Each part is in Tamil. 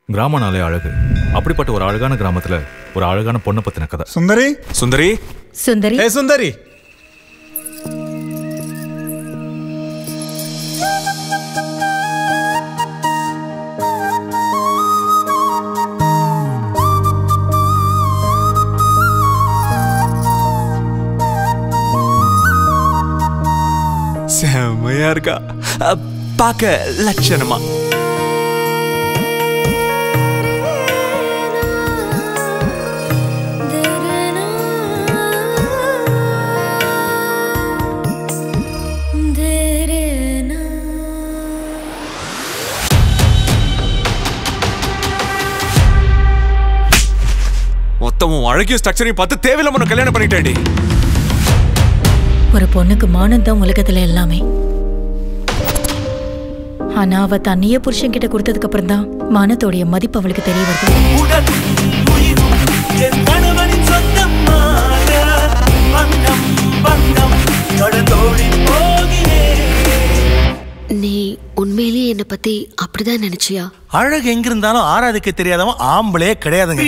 கிராமனாலே அழகு அப்படிப்பட்ட ஒரு அழகான கிராமத்துல ஒரு அழகான பொண்ணை பத்தின கதை சுந்தரி சுந்தரி சுந்தரி ஏ சுந்தரி செம்மையா இருக்கா அ, பார்க்க லட்சணமா மொத்தமும் அழகிய ஸ்ட்ரக்சரையும் பார்த்து தேவையில்லாம உன்னை கல்யாணம் பண்ணிட்டேன்டி ஒரு பொண்ணுக்கு மானம் தான் உலகத்துல எல்லாமே ஆனா அவ தன்னையே புருஷன் கிட்ட கொடுத்ததுக்கு அப்புறம் தான் மானத்தோடைய மதிப்பு அவளுக்கு தெரிய வருது நீ உண்மையிலேயே என்னை பத்தி அப்படிதான் நினைச்சியா அழகு எங்க இருந்தாலும் ஆராதிக்க தெரியாதவன் ஆம்பளே கிடையாதுங்க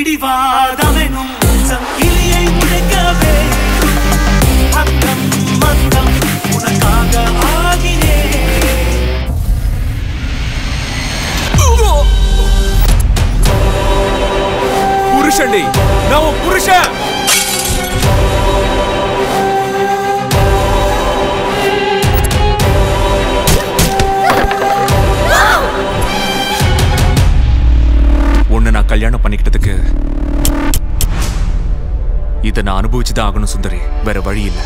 புருஷன்டி நான் உன் புருஷன் உன்னை நான் கல்யாணம் பண்ணிக்கிட்டதுக்கு இதை நான் அனுபவிச்சுதான் ஆகணும் சுந்தரி வேற வழி இல்லை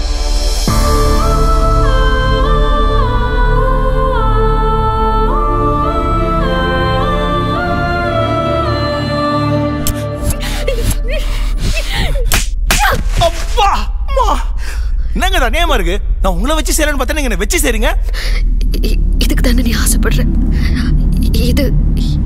அப்பா அம்மா என்னங்க இது அநியாயமா இருக்கு நான் உங்களை வச்சு செய்யறேன்னு பார்த்தா நீங்க என்ன வச்சு செய்றீங்க இ- இதுக்கு தானே நீ ஆசைப்படுற இது